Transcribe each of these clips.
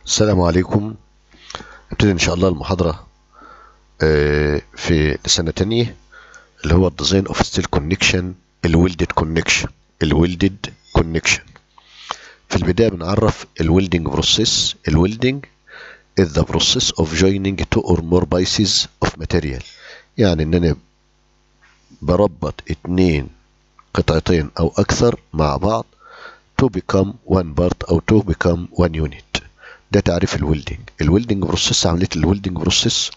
السلام عليكم نبتدي ان شاء الله المحاضرة آه، في سنة تانية اللي هو الديزاين اوف ستيل كونكشن الويلدد كونكشن الويلدد كونكشن في البداية بنعرف الويلدنج بروسيس الويلدنج is the process of joining two or more pieces of material يعني ان انا بربط اتنين قطعتين او اكثر مع بعض to become one part او to become one unit ده تعريف الويلدنج الويلدنج بروسيس عمليه الويلدنج بروسيس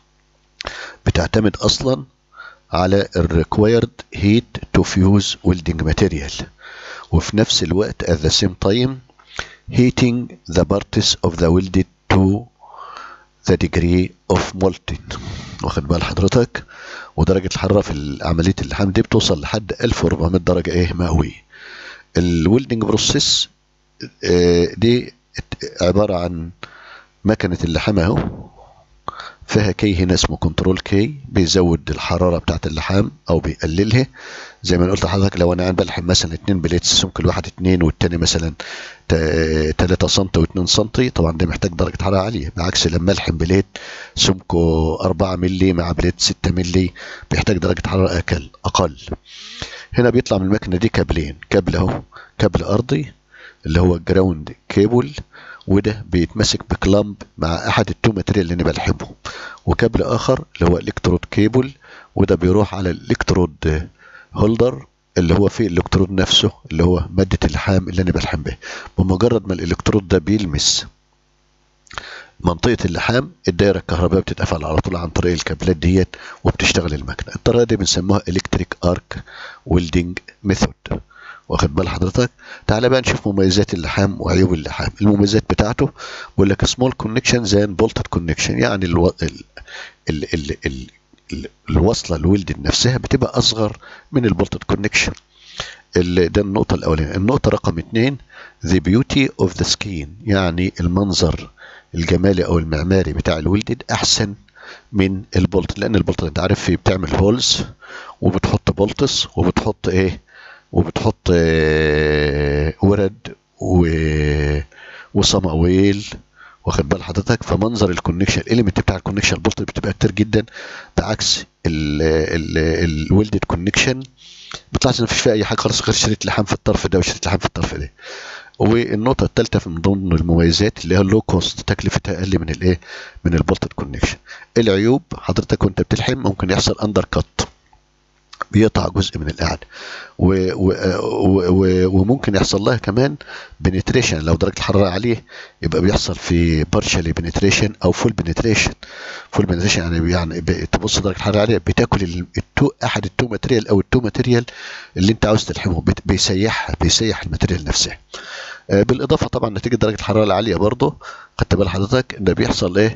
بتعتمد اصلا على الريكوايرد هيت تو فيوز ويلدنج ماتيريال وفي نفس الوقت at the same time heating the parts of the welded to the degree of molten واخد بال حضرتك ودرجة الحرارة في عملية اللحام دي بتوصل لحد 1400 درجة ايه مئوية الويلدنج بروسيس دي عبارة عن مكنة اللحام اهو فيها كي هنا اسمه كنترول كي بيزود الحرارة بتاعة اللحام او بيقللها زي ما أنا قلت لحضرتك لو انا قاعد بلحم مثلا اتنين بليتس سمك الواحد اتنين والتاني مثلا تلاتة سنتي واتنين سنتي طبعا ده محتاج درجة حرارة عالية بعكس لما الحم بليت سمكه أربعة ملي مع بليت ستة ملي بيحتاج درجة حرارة أقل أقل هنا بيطلع من المكنة دي كابلين كابل اهو كابل أرضي اللي هو الجراوند كيبل وده بيتمسك بكلامب مع احد التو ماتريال اللي انا بلحمهم وكابل اخر اللي هو الكترود كيبل وده بيروح على الالكترود هولدر اللي هو فيه الالكترود نفسه اللي هو ماده اللحام اللي انا بلحم به بمجرد ما الالكترود ده بيلمس منطقة اللحام الدايرة الكهربائية بتتقفل على طول عن طريق الكابلات ديت وبتشتغل المكنة الطريقة دي بنسموها الكتريك ارك ويلدنج ميثود واخد بال حضرتك تعالى بقى نشوف مميزات اللحام وعيوب اللحام المميزات بتاعته بيقول لك سمول كونكشن زي بولتد كونكشن يعني الو... ال... ال... ال... ال... ال... الوصله الويلدد نفسها بتبقى اصغر من البولتد كونكشن ال... ده النقطه الاولانيه النقطه رقم اثنين the beauty of the skin يعني المنظر الجمالي او المعماري بتاع الويلدد احسن من البولت لان البولت انت عارف فيه بتعمل هولز وبتحط بولتس وبتحط ايه وبتحط ورد و وصماويل واخد بال حضرتك فمنظر الكونكشن الاليمنت بتاع الكونكشن البولت بتبقى كتير جدا بعكس الويلدد كونكشن بتلاحظ ان مفيش فيها اي حاجه خالص غير شريط لحام في الطرف ده وشريط لحام في الطرف ده والنقطه الثالثه من ضمن المميزات اللي هي اللو كوست تكلفتها اقل من الايه من البولتد كونكشن العيوب حضرتك وانت بتلحم ممكن يحصل اندر كات بيقطع جزء من القعده و و و وممكن يحصل لها كمان بنتريشن لو درجه الحراره عاليه يبقى بيحصل في بارشالي بنتريشن او فول بنتريشن فول بنتريشن يعني يعني تبص درجه الحراره عاليه بتاكل التو احد التو ماتريال او التو ماتريال اللي انت عاوز تلحمه بيسيحها بيسيح الماتريال نفسها بالاضافه طبعا نتيجه درجه الحراره العاليه برضه خدت بال حضرتك ان بيحصل ايه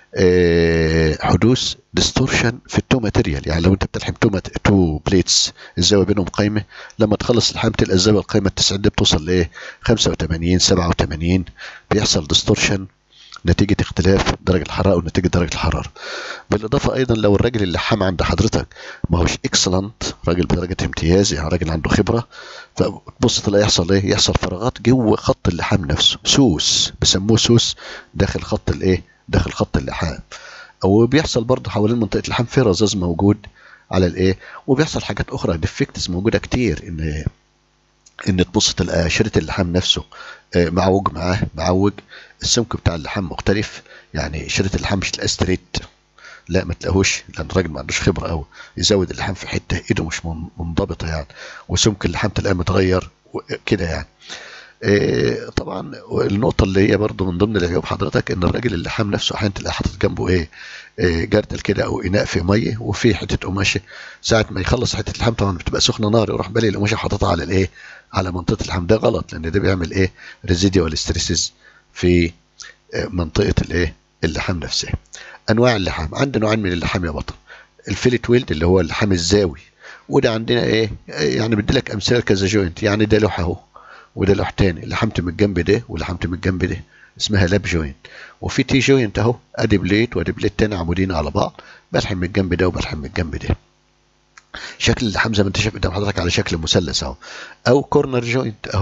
آه حدوث ديستورشن في التو ماتيريال يعني لو انت بتلحم تو مات... تو بليتس الزاويه بينهم قايمه لما تخلص اللحام تلقى الزاويه القايمه التسعين دي بتوصل لايه 85 87 بيحصل ديستورشن نتيجة اختلاف درجة الحرارة ونتيجة درجة الحرارة. بالإضافة أيضا لو الراجل اللحام عند حضرتك ما هوش اكسلنت راجل بدرجة امتياز يعني راجل عنده خبرة فتبص تلاقي يحصل إيه؟ يحصل فراغات جوه خط اللحام نفسه سوس بيسموه سوس داخل خط الإيه؟ داخل خط اللحام. وبيحصل برضه حوالين منطقة اللحام في رذاذ موجود على الإيه؟ وبيحصل حاجات أخرى ديفكتس موجودة كتير إن ان تبص تلقى شريط اللحام نفسه معوج معاه معوج السمك بتاع اللحام مختلف يعني شريط اللحام مش تلاقيه ستريت لا ما تلاقوش لان الراجل ما عندوش خبره قوي يزود اللحام في حته ايده مش منضبطه يعني وسمك اللحام تلاقيه متغير كده يعني إيه طبعا النقطة اللي هي برضو من ضمن العيوب حضرتك ان الراجل اللحام نفسه احيانا تلاقي حاطط جنبه ايه, إيه جردل كده او اناء في ميه وفي حتة قماشة ساعة ما يخلص حتة اللحام طبعا بتبقى سخنة نار يروح بالي القماشة حاططها على الايه على منطقة اللحام ده غلط لان ده بيعمل ايه ريزيديوال ستريسز في منطقة الايه اللحام نفسها انواع اللحام عندنا نوعين من اللحام يا بطل الفيلت ويلد اللي هو اللحام الزاوي وده عندنا ايه يعني بدي لك امثله كذا جوينت يعني ده لوح اهو وده لوح تاني لحمت من الجنب ده ولحمت من الجنب ده اسمها لاب جوينت وفي تي جوينت اهو ادي بليت وادي بليت تاني عمودين على بعض بلحم من الجنب ده وبلحم من الجنب ده شكل اللحام زي ما انت شايف قدام حضرتك على شكل مثلث اهو او كورنر جوينت اهو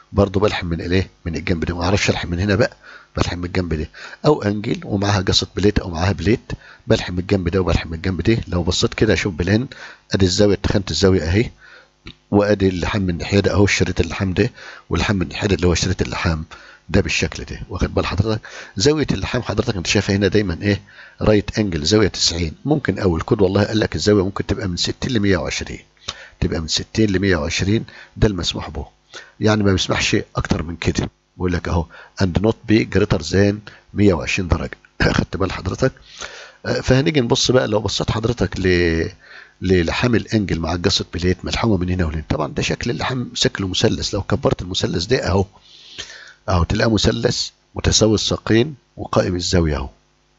برضه بلحم من الايه من الجنب ده ما اعرفش الحم من هنا بقى بلحم من الجنب ده او انجل ومعاها قصه بليت او معاها بليت بلحم من الجنب ده وبلحم من الجنب ده لو بصيت كده اشوف بلان ادي الزاويه تخنت الزاويه اهي وادي اللحام من الناحيه ده اهو الشريط اللحام ده واللحام من الناحيه ده اللي هو شريط اللحام ده بالشكل ده واخد بال حضرتك زاويه اللحام حضرتك انت شايفها هنا دايما ايه رايت انجل زاويه 90 ممكن اول كود والله قال لك الزاويه ممكن تبقى من 60 ل 120 تبقى من 60 ل 120 ده المسموح به يعني ما بيسمحش اكتر من كده بيقول لك اهو اند نوت بي جريتر ذان 120 درجه اخدت بال حضرتك فهنيجي نبص بقى لو بصيت حضرتك ل للحام الانجل مع الجسد بليت ملحومه من هنا وهنا طبعا ده شكل اللحام شكله مثلث لو كبرت المثلث ده اهو اهو تلاقيه مثلث متساوي الساقين وقائم الزاويه اهو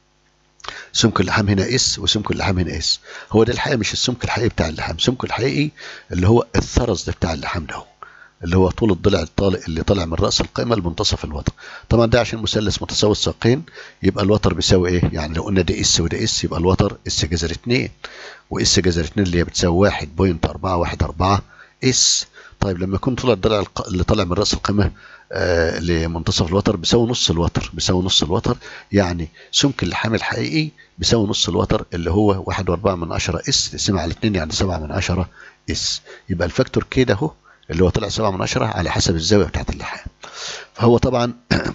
سمك اللحام هنا اس وسمك اللحام هنا اس هو ده الحقيقه مش السمك الحقيقي بتاع اللحام سمك الحقيقي اللي هو الثرس ده بتاع اللحام ده اللي هو طول الضلع الطالع اللي طالع من راس القائمه لمنتصف الوتر طبعا ده عشان مثلث متساوي الساقين يبقى الوتر بيساوي ايه يعني لو قلنا ده اس وده اس يبقى الوتر اس جذر 2 واس جذر 2 اللي هي بتساوي 1.414 اس طيب لما يكون طول الضلع اللي طالع من راس القمه آه لمنتصف الوتر بيساوي نص الوتر بيساوي نص الوتر يعني سمك اللحام الحقيقي بيساوي نص الوتر اللي هو 1.4 من 10 اس تقسمها على 2 يعني 7 من 10 اس يبقى الفاكتور كده اهو اللي هو طلع 7 من 10 على حسب الزاويه بتاعت اللحام فهو طبعا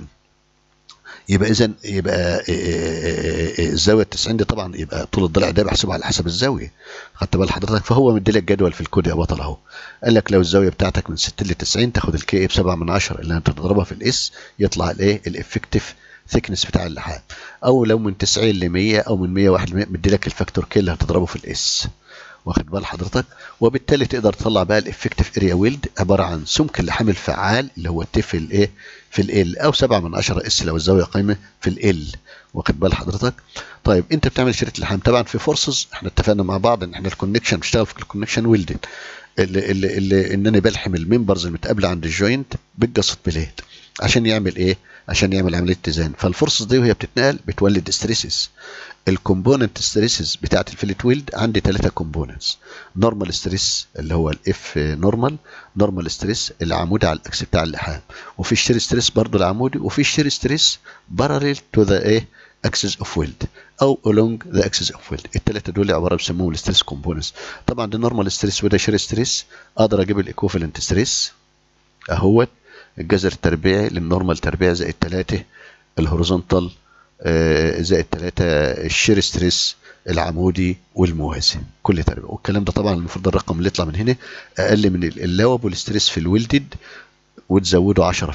يبقى اذا يبقى الزاويه 90 دي طبعا يبقى طول الضلع ده بحسبه على حسب الزاويه خدت بال حضرتك فهو مدي لك جدول في الكود يا بطل اهو قال لك لو الزاويه بتاعتك من 60 ل 90 تاخد الكي اي ب 7 من 10 اللي انت تضربها في الاس يطلع الايه الافكتيف ثيكنس بتاع اللحام او لو من 90 ل 100 او من 101 ل 100 مدي لك الفاكتور كي اللي هتضربه في الاس واخد بال حضرتك وبالتالي تقدر تطلع بقى الافكتيف اريا ويلد عباره عن سمك اللحام الفعال اللي هو التي في الايه في ال او 7 من 10 اس لو الزاويه قايمه في ال واخد بال حضرتك طيب انت بتعمل شريط لحام طبعا في فورسز احنا اتفقنا مع بعض ان احنا الكونكشن بنشتغل في الكونكشن ويلدد اللي اللي اللي ان انا بلحم الممبرز المتقابله عند الجوينت بالجسط بليد عشان يعمل ايه عشان يعمل عمليه اتزان فالفورسز دي وهي بتتنقل بتولد ستريسز الكومبوننت ستريسز بتاعت الفيلت ويلد عندي ثلاثه كومبوننتس نورمال ستريس اللي هو الاف نورمال نورمال ستريس العمودي على الاكس بتاع اللحام وفي الشير ستريس برضه العمودي وفي الشير ستريس باراليل تو ذا ايه اكسس اوف ويلد او along ذا اكسس اوف ويلد الثلاثه دول عباره بيسموهم الستريس كومبوننتس طبعا ده نورمال ستريس وده شير ستريس اقدر اجيب الايكوفالنت ستريس اهوت الجذر التربيعي للنورمال تربيع زائد 3 الهوريزونتال زائد 3 الشير ستريس العمودي والموازي كل تربيع والكلام ده طبعا المفروض الرقم اللي يطلع من هنا اقل من اللاوبل ستريس في الويلدد وتزوده 10%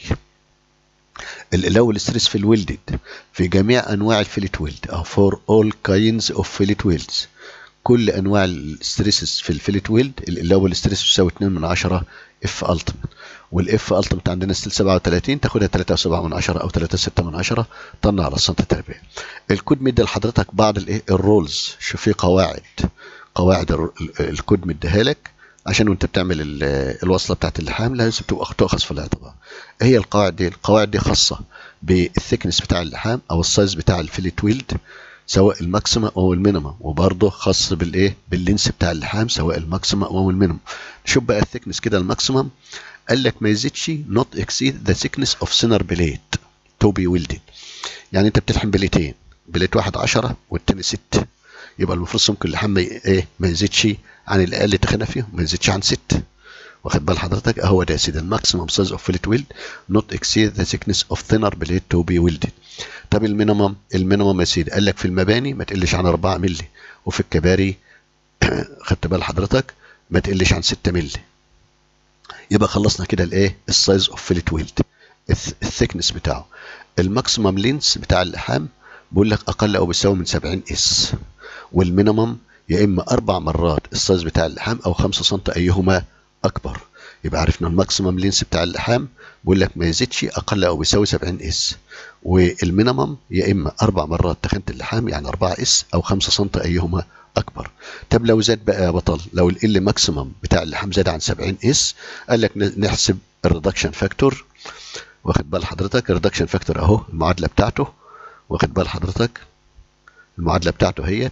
الاول ستريس في الويلدد في جميع انواع الفيلت ويلد او فور اول كاينز اوف فيلت ويلدز كل انواع الستريسز في الفيلت ويلد الاول ستريس بتساوي 2 من 10 اف التيمت والاف التيمت عندنا ستيل 37 تاخدها 3.7 من 10 او 3.6 من 10 طن على السنتي تربيع الكود مدي لحضرتك بعض الايه الرولز شوف في قواعد قواعد الكود مديها لك عشان وانت بتعمل الوصله بتاعت اللحام لازم تبقى تؤخذ في الاعتبار هي القواعد دي القواعد دي خاصه بالثيكنس بتاع اللحام او السايز بتاع الفيلت ويلد سواء الماكسيما او المينيما وبرضه خاص بالايه باللينس بتاع اللحام سواء الماكسيما او المينيما نشوف بقى الثيكنس كده الماكسيمم قال لك ما يزيدش not exceed the thickness of center plate to be welded يعني انت بتلحم بليتين بليت واحد 10 والتاني 6 يبقى المفروض سمك اللحام ايه ما يزيدش عن الاقل تخانه فيهم ما يزيدش عن 6 واخد بال حضرتك اهو ده يا سيدي الماكسيمم سايز اوف فيلت ويلد نوت اكسيد ذا thickness اوف ثينر بليت تو بي ويلدد طب المينيمم المينيمم يا سيدي قال لك في المباني ما تقلش عن 4 مللي وفي الكباري خدت بال حضرتك ما تقلش عن 6 مللي يبقى خلصنا كده الايه السايز اوف فيلت ويلد الثيكنس بتاعه الماكسيمم لينس بتاع اللحام بيقول لك اقل او بيساوي من 70 اس والمينيمم يا اما اربع مرات السايز بتاع اللحام او 5 سم ايهما اكبر يبقى عرفنا الماكسيمم لينس بتاع اللحام بيقول لك ما يزيدش اقل او بيساوي 70 اس والمينيمم يا اما اربع مرات تخانه اللحام يعني 4 اس او 5 سم ايهما اكبر طب لو زاد بقى يا بطل لو ال ماكسيمم بتاع اللحام زاد عن 70 اس قال لك نحسب الريدكشن فاكتور واخد بال حضرتك الريدكشن فاكتور اهو المعادله بتاعته واخد بال حضرتك المعادله بتاعته هيت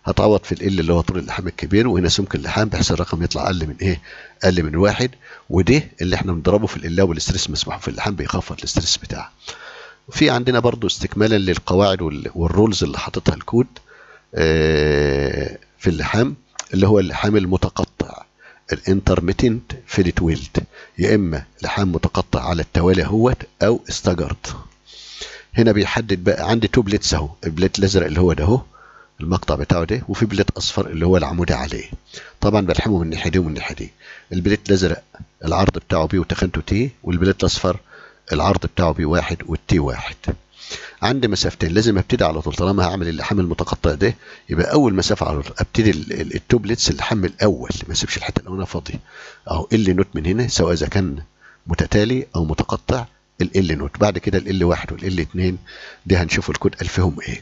هتعوض في ال اللي هو طول اللحام الكبير وهنا سمك اللحام بحيث الرقم يطلع اقل من ايه اقل من واحد وده اللي احنا بنضربه في ال والاسترس مسموح في اللحام بيخفض الاسترس بتاعه في عندنا برضو استكمالا للقواعد وال- والرولز اللي حاططها الكود آه، في اللحام اللي هو اللحام المتقطع الانترميتنت فيلت ويلد يا اما لحام متقطع على التوالي اهوت او استجرد هنا بيحدد بقى عندي تو بليتس اهو البليت الازرق اللي هو ده اهو المقطع بتاعه ده وفي بليت اصفر اللي هو العمودي عليه طبعا بلحمه من الناحيه دي ومن الناحيه دي البليت الازرق العرض بتاعه بي وتخانته تي والبليت الاصفر العرض بتاعه بي واحد والتي واحد عندي مسافتين لازم ابتدي على طول طالما هعمل اللحام المتقطع ده يبقى اول مسافه على طول ابتدي ال- ال- التوبلتس اللحام الاول ما اسيبش الحته الاولانيه فاضيه اهو ال نوت من هنا سواء اذا كان متتالي او متقطع ال ال نوت بعد كده ال واحد والال اتنين دي هنشوف الكود قال فيهم ايه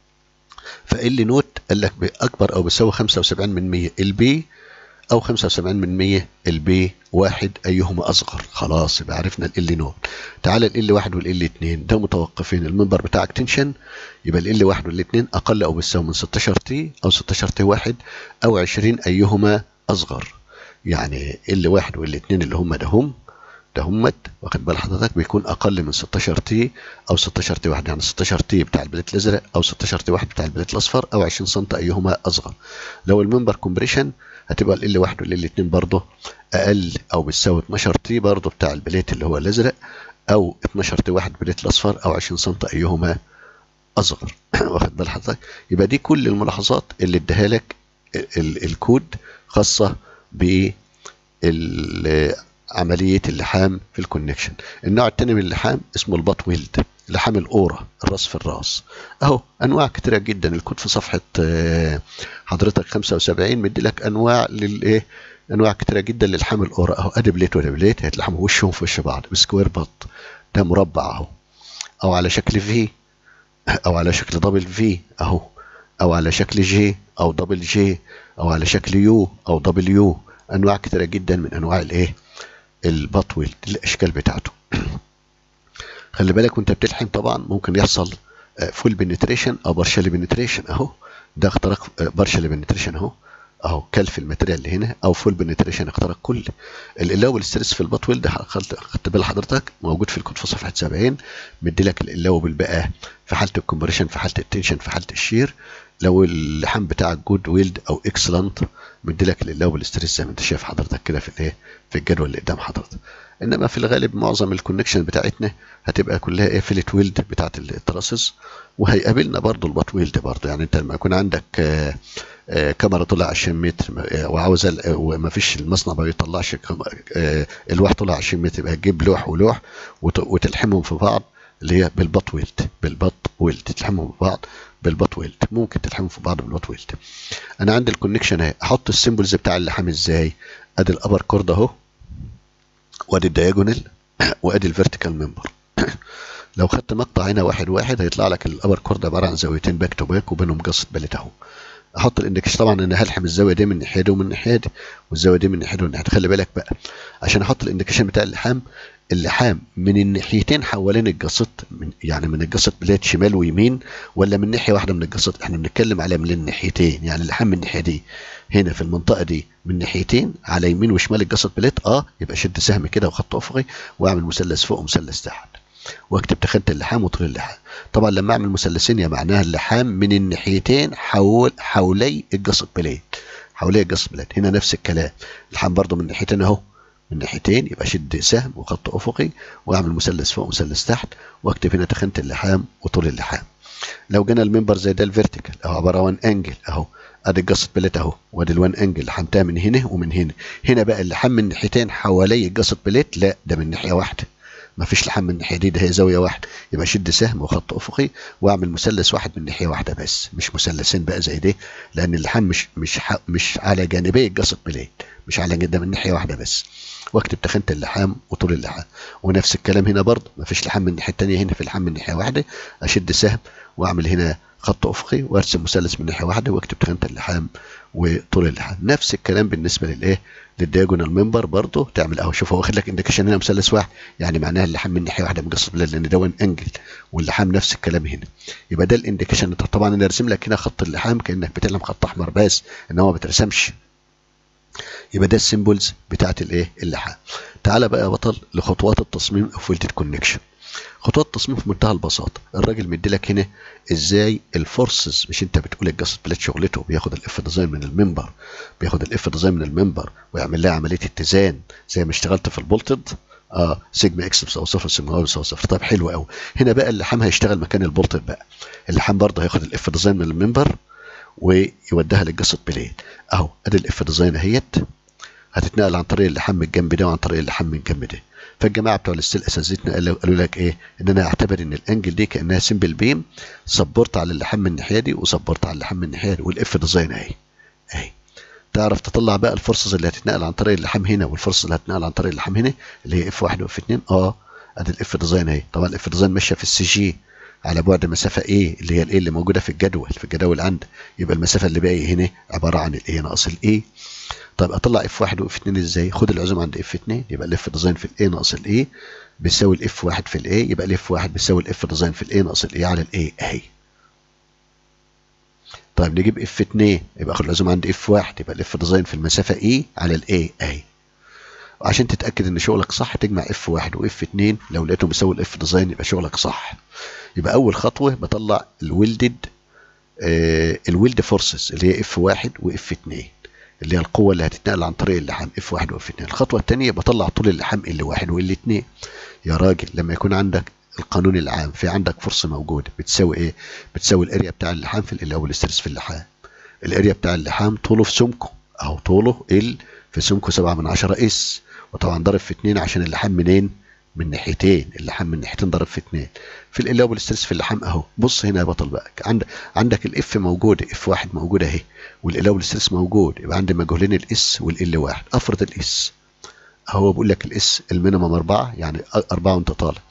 فال نوت قال لك باكبر او بيساوي 75 من 100 البي او 75 من 100 البي واحد ايهما اصغر خلاص يبقى عرفنا ال نوت تعالى ال واحد والال اتنين ده متوقفين المنبر بتاعك تنشن يبقى ال واحد والال اتنين اقل او بيساوي من 16 تي او 16 تي واحد او 20 ايهما اصغر يعني ال واحد والال اتنين اللي هم ده هم ده همت واخد بال حضرتك بيكون اقل من 16 تي او 16 تي واحد يعني 16 تي بتاع البليت الازرق او 16 تي واحد بتاع البليت الاصفر او 20 سم ايهما اصغر لو الممبر كومبريشن هتبقى ال واحد والال اتنين برضه اقل او بتساوي 12 تي برضه بتاع البليت اللي هو الازرق او 12 تي واحد بليت الاصفر او 20 سم ايهما اصغر واخد بال حضرتك يبقى دي كل الملاحظات اللي اداها لك ال- ال- الكود خاصه ب ال- عمليه اللحام في الكونكشن النوع الثاني من اللحام اسمه البط ويلد لحام الاورا الراس في الراس اهو انواع كتيره جدا الكود في صفحه آه، حضرتك 75 مدي لك انواع للايه انواع كتيره جدا للحام الاورا اهو ادي بليت وده بليت هيتلحموا وشهم في وش بعض بسكوير بط ده مربع اهو او على شكل في او على شكل دبل في اهو او على شكل جي او دبل جي او على شكل يو او دبليو انواع كتيره جدا من انواع الايه البط ويلد الاشكال بتاعته خلي بالك وانت بتلحم طبعا ممكن يحصل فول بنتريشن او بارشال بنتريشن اهو ده اختراق بارشال بنتريشن اهو اهو كلف الماتيريال اللي هنا او فول بنتريشن اختراق كل القلاوه والستريس في البط ويلد خدت خدت بال حضرتك موجود في الكود في صفحه 70 مدي لك القلاوه بالبقى في حاله الكومبريشن في حاله التنشن في حاله الشير لو اللحام بتاعك جود ويلد او اكسلنت مدي لك القلاوه والستريس زي ما انت شايف حضرتك كده في الايه في الجدول اللي قدام حضرتك انما في الغالب معظم الكونكشن بتاعتنا هتبقى كلها ايه فيلت ويلد بتاعت التراسز وهيقابلنا برضو البط ويلد برضو يعني انت لما يكون عندك آه آه كاميرا طلع 20 متر آه وعاوز وما فيش المصنع ما بيطلعش الواح طلع 20 متر يبقى تجيب لوح ولوح وتلحمهم في بعض اللي هي بالبط ويلد بالبط ويلد تلحمهم في بعض بالبط ويلد ممكن تلحمهم في بعض بالبط ويلد انا عندي الكونكشن اهي احط السيمبلز بتاع اللحام ازاي ادي الابر كورد اهو وادي الدياجونال وادي الفيرتيكال ممبر لو خدت مقطع هنا واحد واحد هيطلع لك الابر كورد عباره عن زاويتين باك تو باك وبينهم قصه بلت اهو احط الاندكس طبعا انا هلحم الزاويه دي من الناحيه دي ومن الناحيه دي والزاويه دي من الناحيه دي ومن الناحيه خلي بالك بقى عشان احط الانديكيشن بتاع اللحام اللحام من الناحيتين حوالين الجسط من يعني من الجسط بلاد شمال ويمين ولا من ناحيه واحده من الجسط احنا بنتكلم على من الناحيتين يعني اللحام من الناحيه دي هنا في المنطقه دي من ناحيتين على يمين وشمال الجسط بلاد اه يبقى شد سهم كده وخط افقي واعمل مثلث فوق ومثلث تحت واكتب تخانه اللحام وطول اللحام طبعا لما اعمل مثلثين يا معناها اللحام من الناحيتين حول حولي الجسط بلاد حوالي الجسط بلاد هنا نفس الكلام اللحام برضو من ناحيتين اهو من ناحيتين يبقى شد سهم وخط افقي واعمل مثلث فوق ومثلث تحت واكتب هنا تخانه اللحام وطول اللحام لو جينا المنبر زي ده الفيرتيكال اهو عباره عن انجل اهو ادي الجسط بليت اهو وادي الوان انجل لحمتها من هنا ومن هنا هنا بقى اللحام من ناحيتين حوالي الجسط بليت لا ده من ناحيه واحده ما فيش لحام من الناحيه دي ده هي زاويه واحده يبقى شد سهم وخط افقي واعمل مثلث واحد من ناحيه واحده بس مش مثلثين بقى زي دي لان اللحام مش مش مش على جانبي الجسط بليت مش على ده من ناحيه واحده بس واكتب تخانه اللحام وطول اللحام ونفس الكلام هنا برضه ما فيش لحام من الناحيه الثانيه هنا في لحام من ناحيه واحده اشد سهم واعمل هنا خط افقي وارسم مثلث من ناحيه واحده واكتب تخانه اللحام وطول اللحام نفس الكلام بالنسبه للايه للدياجونال ممبر برضه تعمل اهو شوف هو واخد لك انديكيشن هنا مثلث واحد يعني معناها اللحام من ناحيه واحده مقص بلاد لان ده وان انجل واللحام نفس الكلام هنا يبقى ده الانديكيشن طبعا انا راسم لك هنا خط اللحام كانك بتعلم خط احمر بس ان هو ما بترسمش يبقى ده السيمبلز بتاعت الايه اللحام تعالى بقى يا بطل لخطوات التصميم اوف ويلتد كونكشن خطوات التصميم في منتهى البساطه الراجل مديلك هنا ازاي الفورسز مش انت بتقول الجاست بلات شغلته بياخد الاف ديزاين من المنبر بياخد الاف ديزاين من المنبر ويعمل لها عمليه اتزان زي ما اشتغلت في البولتد اه سيجما اكس بتساوي صفر سيجما واي بتساوي صفر طيب حلو قوي هنا بقى اللحام هيشتغل مكان البولتد بقى اللحام برضه هياخد الاف ديزاين من المنبر ويوديها للجاست بليت اهو ادي الاف ديزاين اهيت هتتنقل عن طريق اللحام من الجنب ده وعن طريق اللحام من الجنب ده فالجماعه بتوع الستيل اساتذتنا قالوا, قالوا لك ايه ان انا اعتبر ان الانجل دي كانها سمبل بيم سبورت على اللحام من الناحيه دي وسبورت على اللحام من الناحيه دي والاف ديزاين اهي اهي تعرف تطلع بقى الفورسز اللي هتتنقل عن طريق اللحام هنا والفورسز اللي هتتنقل عن طريق اللحام هنا اللي هي اف 1 واف 2 اه ادي الاف ديزاين اهي طبعا الاف ديزاين ماشيه في السي جي على بعد مسافه ايه اللي هي الايه اللي موجوده في الجدول في الجداول عندك يبقى المسافه اللي باقي هنا عباره عن الايه ناقص الايه طيب اطلع اف 1 واف 2 ازاي خد العزوم عند اف 2 يبقى الاف ديزاين في الاي ناقص الاي بيساوي الاف 1 في الاي يبقى الاف 1 بيساوي الاف ديزاين في الاي ناقص الاي على الاي اهي طيب نجيب اف 2 يبقى اخد العزوم عند اف 1 يبقى الاف ديزاين في المسافه اي على الاي اهي وعشان تتاكد ان شغلك صح تجمع اف 1 واف 2 لو لقيتهم بيساوي الاف ديزاين يبقى شغلك صح يبقى اول خطوه بطلع الويلدد آه الويلد فورسز اللي هي اف 1 واف 2 اللي هي القوه اللي هتتنقل عن طريق اللحام اف 1 واف 2 الخطوه الثانيه بطلع طول اللحام ال 1 وال 2 يا راجل لما يكون عندك القانون العام في عندك فرصه موجوده بتساوي ايه بتساوي الاريا بتاع اللحام في ال او الاسترس في اللحام الاريا بتاع اللحام طوله في سمكه اهو طوله ال في سمكه 7 من 10 اس وطبعا ضرب في 2 عشان اللحام منين من ناحيتين اللحام من ناحيتين ضرب في 2 في ال او الاسترس في اللحام اهو بص هنا يا بطل بقى عندك عندك الاف موجود اف واحد موجود اهي والاله والاسترس موجود يبقى عندي مجهولين الاس والال واحد افرض الاس هو بيقول لك الاس المينيمم 4 يعني 4 وانت طالع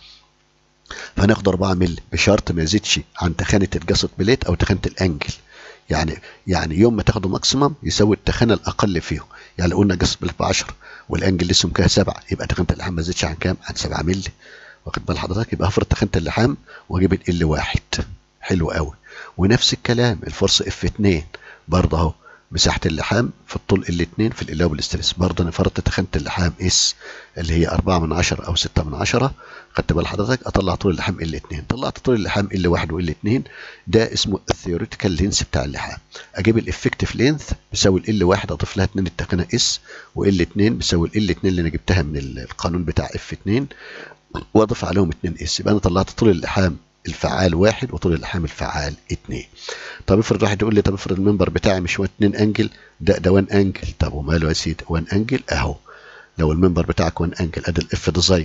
فهناخد 4 مللي بشرط ما يزيدش عن تخانه الجسد بليت او تخانه الانجل يعني يعني يوم ما تاخده ماكسيمم يساوي التخانه الاقل فيهم يعني قلنا جسد بليت ب 10 والانجل لسه سمكها 7 يبقى تخانه اللحام ما تزيدش عن كام؟ عن 7 مللي واخد بال حضرتك يبقى هفرض تخانه اللحام واجيب ال واحد حلو قوي ونفس الكلام الفرصه اف 2 برضه اهو مساحه اللحام في الطول ال 2 في القلاوه والاسترس برضه انا فرضت تخانه اللحام اس اللي هي 4 من 10 او 6 من 10 خدت بال حضرتك اطلع طول اللحام ال 2 طلعت طول اللحام ال 1 وال 2 ده اسمه الثيوريتيكال لينس بتاع اللحام اجيب الافكتيف لينث بيساوي ال 1 اضيف لها 2 التخانه اس وال 2 بيساوي ال 2 اللي انا جبتها من القانون بتاع اف 2 واضيف عليهم 2 اس يبقى انا طلعت طول اللحام الفعال واحد وطول اللحام الفعال اتنين طب افرض واحد يقول لي طب افرض المنبر بتاعي مش 2 انجل ده ده 1 انجل طب وماله يا سيدي 1 انجل اهو لو المنبر بتاعك 1 انجل ادي الاف ديزاين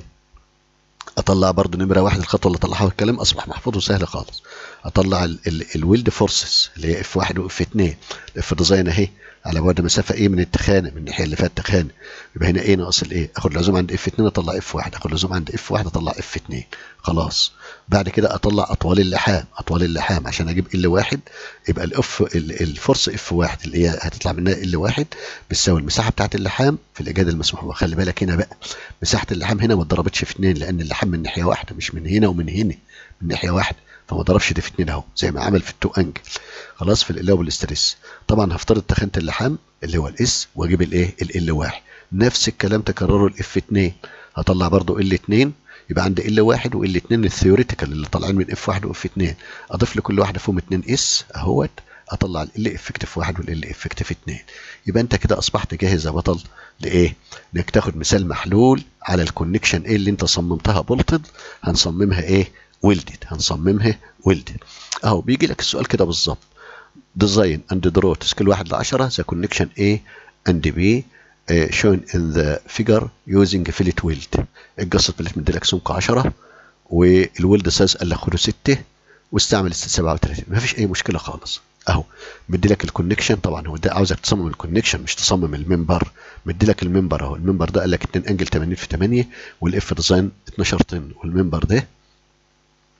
اطلع برضه نمره واحد الخطوه اللي طلعها الكلام اصبح محفوظ وسهل خالص اطلع الويلد فورسز اللي هي اف 1 واف 2 الاف ديزاين اهي على بعد مسافه ايه من التخانه من الناحيه اللي فيها التخانه يبقى هنا ايه ناقص الايه اخد العزوم عند اف 2 اطلع اف 1 اخد العزوم عند اف 1 اطلع اف 2 خلاص بعد كده اطلع اطوال اللحام اطوال اللحام عشان اجيب ال 1 يبقى الاف الفرص اف 1 اللي هي هتطلع منها ال 1 بتساوي المساحه بتاعه اللحام في الاجاده المسموح بها خلي بالك هنا بقى مساحه اللحام هنا ما اتضربتش في 2 لان اللحام من ناحيه واحده مش من هنا ومن هنا من ناحيه واحده فما ضربش دي في 2 اهو زي ما عمل في التو انجل خلاص في القلاوه والاستريس طبعا هفترض تخانه اللحام اللي هو الاس واجيب الايه ال 1 نفس الكلام تكرره الاف 2 هطلع برضو ال 2 يبقى عندي ال 1 وال 2 الثيوريتيكال اللي طالعين من اف 1 واف 2 اضيف لكل واحده فيهم 2 اس اهوت اطلع ال افكتيف 1 والال افكتيف 2 يبقى انت كده اصبحت جاهز يا بطل لايه؟ انك تاخد مثال محلول على الكونكشن ايه اللي انت صممتها بولتد هنصممها ايه؟ ويلدد هنصممها ويلدد اهو بيجي لك السؤال كده بالظبط ديزاين اند درو سكيل 1 ل 10 ذا كونكشن A and B uh, shown in the figure using fillet weld القصة بلت مديلك سمك 10 والويلد سايز قال لك خده 6 واستعمل 37 مفيش اي مشكله خالص اهو مديلك الكونكشن طبعا هو ده عاوزك تصمم الكونكشن مش تصمم المنبر مديلك المنبر اهو المنبر ده قال لك 2 انجل 80 في 8 والاف ديزاين 12 طن والمنبر ده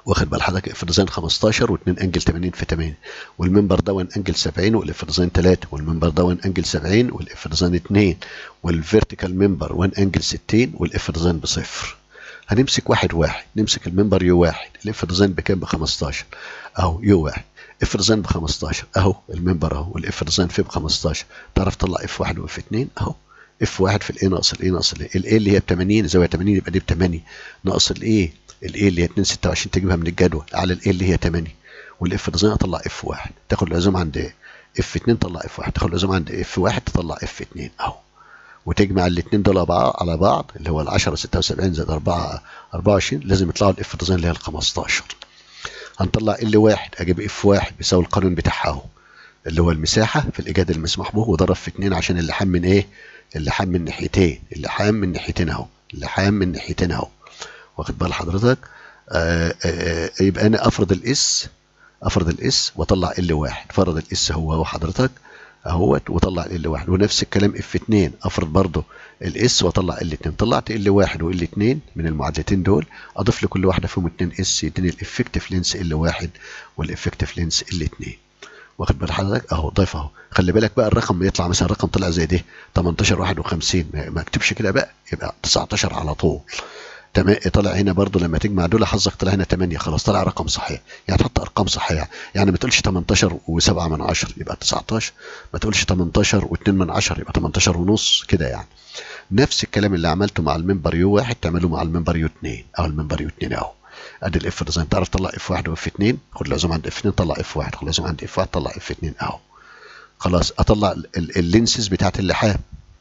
واخد بال حضرتك افرازين 15 و2 انجل 80 في 8 والمنبر ده انجل 70 والافرازين 3 والمنبر ده انجل 70 والافرازين 2 والفيرتيكال منبر 1 انجل 60 والافرازين بصفر هنمسك واحد واحد نمسك المنبر يو واحد الافرازين بكام ب 15 اهو يو واحد افرازين ب 15 اهو المنبر اهو والافرازين فيه ب 15 تعرف تطلع اف واحد واف 2 اهو اف واحد في الاي ناقص الاي ناقص الاي الاي اللي هي ب 80 زاويه 80 يبقى دي ب 8 ناقص الاي الاي اللي هي 2 26 تجيبها من الجدول على الاي اللي هي 8 والاف ده اطلع اف واحد تاخد العزوم عند ايه اف 2 طلع اف واحد تاخد العزوم عند اف واحد تطلع اف 2 اهو وتجمع الاثنين دول على بعض اللي هو ال 10 76 زائد 4 24 لازم يطلعوا الاف ديزاين اللي هي ال 15 هنطلع ال واحد اجيب اف واحد بيساوي القانون بتاعها اهو اللي هو المساحه في الايجاد المسموح به وضرب في 2 عشان اللحام من ايه؟ اللحام من ناحيتين اللحام من ناحيتين اهو اللحام من ناحيتين اهو واخد بال حضرتك؟ آآ آآ يبقى انا افرض الاس افرض الاس واطلع ال واحد فرض الاس هو هو حضرتك اهوت وطلع ال واحد ونفس الكلام اف 2 افرض برضه الاس واطلع ال 2 طلعت ال واحد وال 2 من المعادلتين دول اضيف لكل واحده فيهم 2 اس يديني الافكتيف لينس ال واحد والافكتيف لينس ال 2 واخد بال حضرتك اهو ضيف اهو خلي بالك بقى الرقم بيطلع مثلا رقم طلع زي ده 18 51 ما اكتبش كده بقى يبقى 19 على طول تمام طلع هنا برضو لما تجمع دول حظك طلع هنا 8 خلاص طلع رقم صحيح يعني تحط ارقام صحيحه يعني ما تقولش 18 و7 من 10 يبقى 19 ما تقولش 18 و2 من 10 يبقى 18 ونص كده يعني نفس الكلام اللي عملته مع المنبر يو 1 تعمله مع المنبر يو 2 او المنبر يو 2 اهو ادي الاف ديزاين تعرف تطلع اف 1 واف 2 خد العزوم عند اف 2 طلع اف 1 خد العزوم عند اف 1 طلع اف 2 اهو خلاص اطلع اللينسز بتاعت اللحام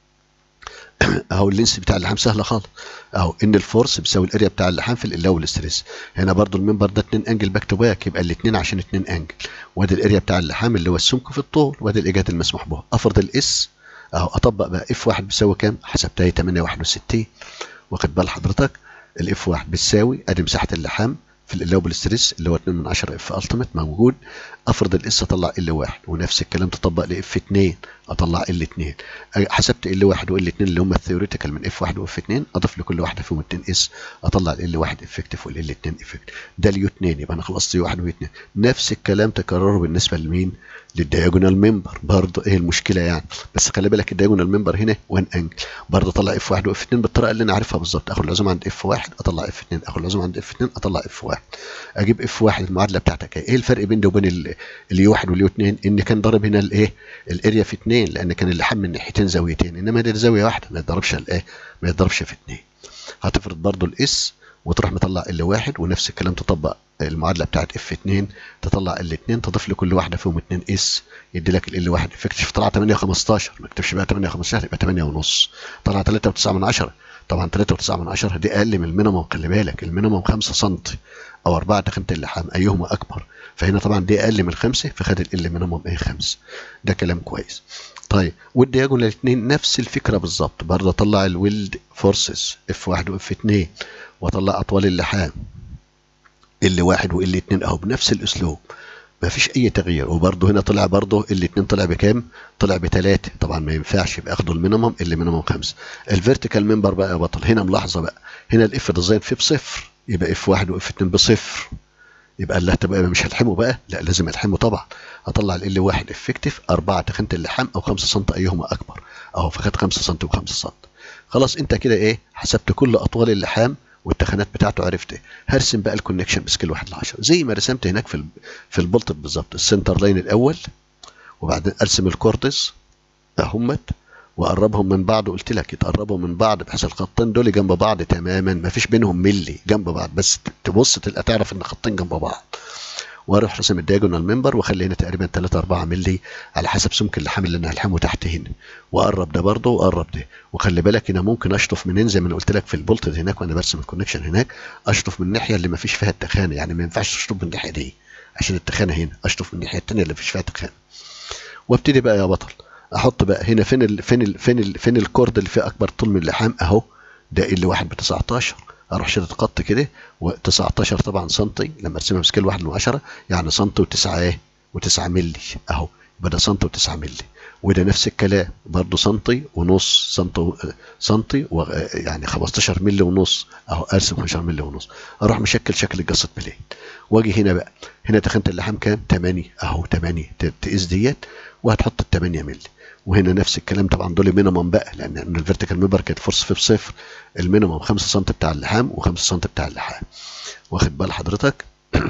اهو اللينس بتاع اللحام سهله خالص اهو ان الفورس بيساوي الاريا بتاع اللحام في القلاوه والاستريس هنا برضو المنبر ده 2 انجل باك تو باك يبقى الاثنين عشان 2 انجل وادي الاريا بتاع اللحام اللي هو السمك في الطول وادي الايجاد المسموح به افرض الاس اهو اطبق بقى اف 1 بيساوي كام حسبتها 861 واخد بال حضرتك الاف 1 بتساوي ادي مساحه اللحام في الالوبل ستريس اللي هو 2 من 10 اف التيميت موجود افرض الاس اطلع ال 1 ونفس الكلام تطبق لاف 2 اطلع ال 2 حسبت ال 1 وال 2 اللي هم الثيوريتيكال من اف 1 واف 2 اضيف لكل واحده فيهم 2 اس اطلع ال 1 افكتيف وال 2 افكتيف ده اليو 2 يبقى انا خلصت يو 1 و 2 نفس الكلام تكرره بالنسبه لمين؟ للدياجونال ممبر برضه ايه المشكله يعني بس خلي بالك الدياجونال ممبر هنا 1 انجل برضه اطلع اف 1 واف 2 بالطريقه اللي انا عارفها بالظبط اخد العزوم عند اف 1 اطلع اف 2 اخد العزوم عند اف 2 اطلع اف 1 اجيب اف 1 المعادله بتاعتك ايه الفرق بين ده وبين اليو 1 واليو 2 ان كان ضارب هنا الايه الاريا في 2 لان كان اللحام من ناحيتين زاويتين انما ده زاويه واحده ما يتضربش الايه ما يتضربش في 2 هتفرض برضه الاس وتروح مطلع ال 1 ونفس الكلام تطبق المعادله بتاعت اف 2 تطلع ال 2 تضيف لكل واحده فيهم 2 اس يدي لك ال 1 افكتيف طلع 8 15 ما تكتبش بقى 8 15 يبقى 8 ونص طلع 3 و9 من 10 طبعا 3 و9 من 10 دي اقل من المينيموم خلي بالك المينيموم 5 سم او 4 تخانه اللحام ايهما اكبر فهنا طبعا دي اقل من 5 فخدت ال مينيموم ايه 5 ده كلام كويس طيب والدياجونال الاثنين نفس الفكره بالظبط برضه اطلع الويلد فورسز اف 1 واف 2 واطلع اطوال اللحام ال 1 وال 2 اهو بنفس الاسلوب ما فيش اي تغيير وبرضه هنا طلع برضه الاثنين طلع بكام؟ طلع بثلاثه طبعا ما ينفعش يبقى اخدوا المينيموم اللي مينيموم خمسه الفيرتيكال ممبر بقى يا بطل هنا ملاحظه بقى هنا الاف ديزاين فيه بصفر يبقى اف 1 واف 2 بصفر يبقى اللي هتبقى مش هلحمه بقى لا لازم الحمه طبعا اطلع ال 1 افكتيف 4 تخانه اللحام او 5 سم ايهما اكبر اهو فخد 5 سم و5 سم خلاص انت كده ايه حسبت كل اطوال اللحام والتخانات بتاعته عرفت ايه هرسم بقى الكونكشن بسكيل 1 ل 10 زي ما رسمت هناك في في البلط بالظبط السنتر لاين الاول وبعدين ارسم الكورتس اهمت واقربهم من بعض وقلت لك يتقربوا من بعض بحيث الخطين دول جنب بعض تماما ما فيش بينهم ملي جنب بعض بس تبص تلقى تعرف ان خطين جنب بعض واروح رسم الدياجونال ممبر واخلي هنا تقريبا 3 4 مللي على حسب سمك اللحام اللي انا هلحمه تحت هنا واقرب ده برضه واقرب ده وخلي بالك هنا ممكن اشطف منين زي ما انا قلت لك في البولت هناك وانا برسم الكونكشن هناك اشطف من الناحيه اللي ما فيش فيها التخانه يعني ما ينفعش اشطف من الناحيه دي عشان التخانه هنا اشطف من الناحيه الثانيه اللي ما فيش فيها تخانه وابتدي بقى يا بطل احط بقى هنا فين ال فين ال فين ال فين الكورد اللي فيه اكبر طول من اللحام اهو ده اللي واحد ب 19 اروح شدد خط كده و19 طبعا سنتي لما ارسمها بسكيل 1 ل 10 يعني سنتي و9 ايه و9 مللي اهو يبقى ده سنتي و9 مللي وده نفس الكلام برضه سنتي ونص سنتي سنتي و يعني 15 مللي ونص اهو ارسم 15 مللي ونص اروح مشكل شكل الجصة بلين واجي هنا بقى هنا تخانه اللحام كام 8 اهو 8 تقيس ديت وهتحط ال 8 مللي وهنا نفس الكلام طبعا دول مينيمم بقى لان الفيرتيكال ميمبر كانت فرص في بصفر المينيمم 5 سم بتاع اللحام و5 سم بتاع اللحام واخد بال حضرتك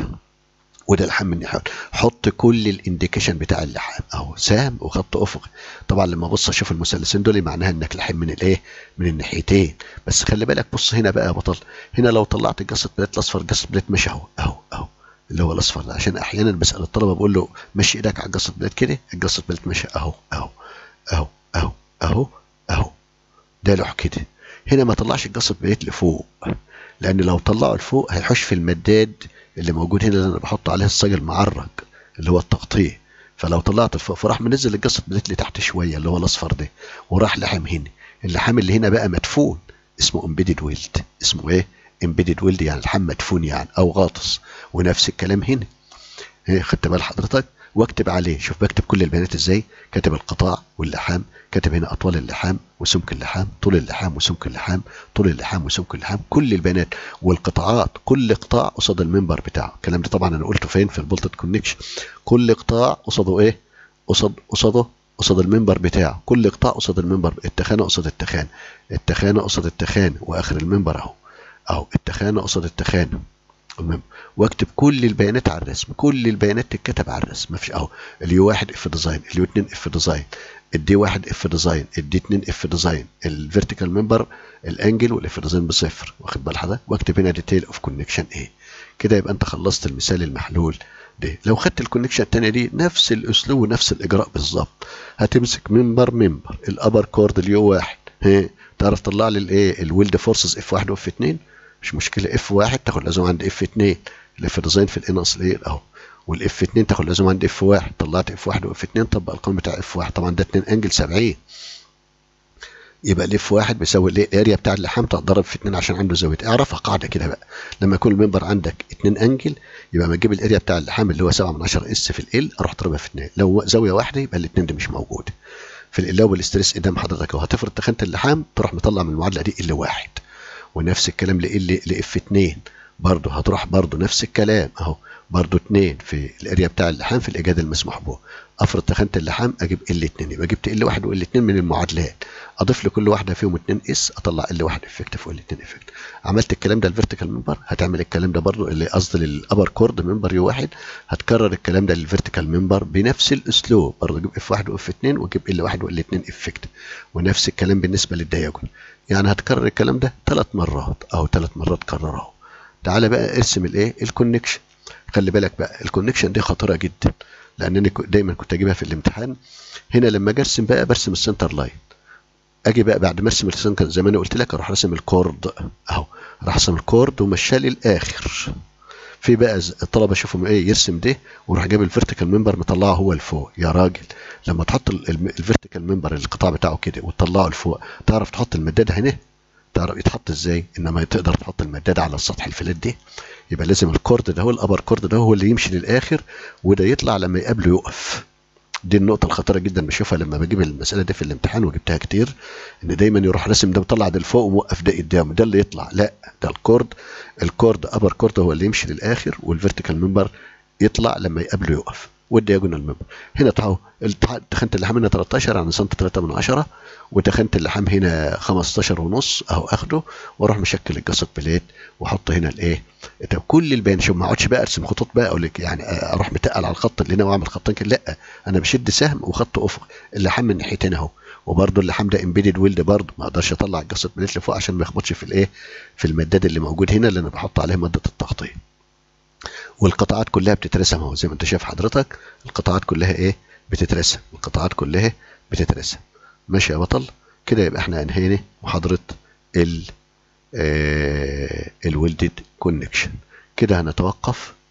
وده اللحام من ناحيه حط كل الانديكيشن بتاع اللحام اهو سهم وخط افقي طبعا لما ابص اشوف المثلثين دول معناها انك لحم من الايه من الناحيتين بس خلي بالك بص هنا بقى يا بطل هنا لو طلعت الجسد بليت الاصفر الجسد بليت ماشي اهو اهو اهو اللي هو الاصفر ده عشان احيانا بسال الطلبه بقول له مشي ايدك على الجسد بليت كده الجسد بليت ماشي اهو اهو اهو اهو اهو اهو ده له كده هنا ما طلعش الجسد بليت لفوق لان لو طلعه لفوق هيحش في المداد اللي موجود هنا اللي انا بحط عليه الصاج المعرج اللي هو التغطيه فلو طلعت لفوق فراح منزل الجسد بليت لتحت شويه اللي هو الاصفر ده وراح لحم هنا اللحام اللي هنا بقى مدفون اسمه امبيدد ويلد اسمه ايه امبيدد ويلد يعني لحام مدفون يعني او غاطس ونفس الكلام هنا إيه خدت بال حضرتك واكتب عليه شوف بكتب كل البيانات ازاي كاتب القطاع واللحام كاتب هنا اطوال اللحام وسمك اللحام طول اللحام وسمك اللحام طول اللحام وسمك اللحام كل البيانات والقطاعات كل قطاع قصاد المنبر بتاعه الكلام ده طبعا انا قلته فين في البولتد كونكشن كل قطاع قصاده ايه قصاد قصاده قصاد المنبر بتاعه كل قطاع قصاد المنبر التخانه قصاد التخانه التخانه قصاد التخانه واخر المنبر اهو اهو التخانه قصاد التخانه المهم واكتب كل البيانات على الرسم كل البيانات تتكتب على الرسم مفيش اهو اليو واحد اف ديزاين اليو 2 اف ديزاين الدي واحد اف ديزاين الدي 2 اف ديزاين الفيرتيكال ممبر الانجل والاف ديزاين بصفر واخد بال حضرتك واكتب هنا ديتيل اوف كونكشن ايه كده يبقى انت خلصت المثال المحلول ده لو خدت الكونكشن الثانيه دي نفس الاسلوب ونفس الاجراء بالظبط هتمسك ممبر ممبر الابر كورد اليو واحد ها تعرف تطلع لي الايه الويلد فورسز اف 1 واف 2 مش مشكله اف 1 تاخد لازم عند اف 2 الاف ديزاين في الان اصل ايه اهو والاف 2 تاخد لازم عند اف 1 طلعت اف 1 واف 2 طبق القانون بتاع اف 1 طبعا ده 2 انجل 70 يبقى الاف 1 بيساوي الايه الاريا بتاع اللحام تضرب في 2 عشان عنده زاويه اعرفها قاعده كده بقى لما يكون الممبر عندك 2 انجل يبقى ما تجيب الاريا بتاع اللحام اللي هو 7 من 10 اس في ال اروح اضربها في 2 لو زاويه واحده يبقى الاثنين دي مش موجوده في القلاوه والاستريس قدام حضرتك وهتفرض تخانه اللحام تروح مطلع من المعادله دي ال 1 ونفس الكلام لال لاف 2 برضه هتروح برضه نفس الكلام اهو برضه 2 في الاريا بتاع اللحام في الاجهاد المسموح به افرض تخانه اللحام اجيب ال 2 يبقى جبت ال 1 وال 2 من المعادلات اضيف لكل واحده فيهم 2 اس اطلع ال 1 افكتيف وال 2 افكتيف عملت الكلام ده الفيرتيكال ممبر هتعمل الكلام ده برضه اللي قصدي للابر كورد ممبر يو 1 هتكرر الكلام ده للفيرتيكال ممبر بنفس الاسلوب برضه اجيب اف 1 واف 2 واجيب ال 1 وال 2 افكتيف ونفس الكلام بالنسبه للدياجون يعني هتكرر الكلام ده ثلاث مرات او ثلاث مرات كرره تعالى بقى ارسم الايه الكونكشن خلي بالك بقى الكونكشن دي خطيره جدا لان انا دايما كنت اجيبها في الامتحان هنا لما اجي ارسم بقى برسم السنتر لاين اجي بقى بعد ما ارسم السنتر زي ما انا قلت لك اروح ارسم الكورد اهو راح ارسم الكورد ومشاه للاخر في بقى الطلبه اشوفهم ايه يرسم ده ويروح جايب الفيرتيكال ممبر مطلعه هو لفوق يا راجل لما تحط الفيرتيكال ممبر القطاع بتاعه كده وتطلعه لفوق تعرف تحط المداد هنا تعرف يتحط ازاي انما تقدر تحط المداد على السطح الفلات ده يبقى لازم الكورد ده هو الابر كورد ده هو اللي يمشي للاخر وده يطلع لما يقابله يقف دي النقطة الخطيرة جدا بشوفها لما بجيب المسألة دي في الامتحان وجبتها كتير ان دايما يروح راسم ده مطلع ده لفوق وموقف ده قدامه ده اللي يطلع لا ده الكورد الكورد ابر كورد هو اللي يمشي للاخر والفيرتيكال ممبر يطلع لما يقابله يقف والدياجونال ممبر هنا تعالوا تخانة اللحام هنا 13 عن سنتي 3 من 10 وتخانة اللحام هنا 15 ونص اهو اخده واروح مشكل الجسد بليت واحط هنا الايه طب كل البيان شوف ما اقعدش بقى ارسم خطوط بقى اقول لك يعني اروح متقل على الخط اللي هنا واعمل خطين كده لا انا بشد سهم وخط افق اللحام من ناحيتين اهو وبرده اللحام ده امبيدد ويلد برده ما اقدرش اطلع الجسد بليت لفوق عشان ما يخبطش في الايه في المداد اللي موجود هنا اللي انا بحط عليه ماده التغطيه والقطاعات كلها بتترسم اهو زي ما انت شايف حضرتك القطاعات كلها ايه بتترسم القطاعات كلها بتترسم ماشي يا بطل كده يبقى احنا انهينا محاضره ال الويلدد كونكشن كده هنتوقف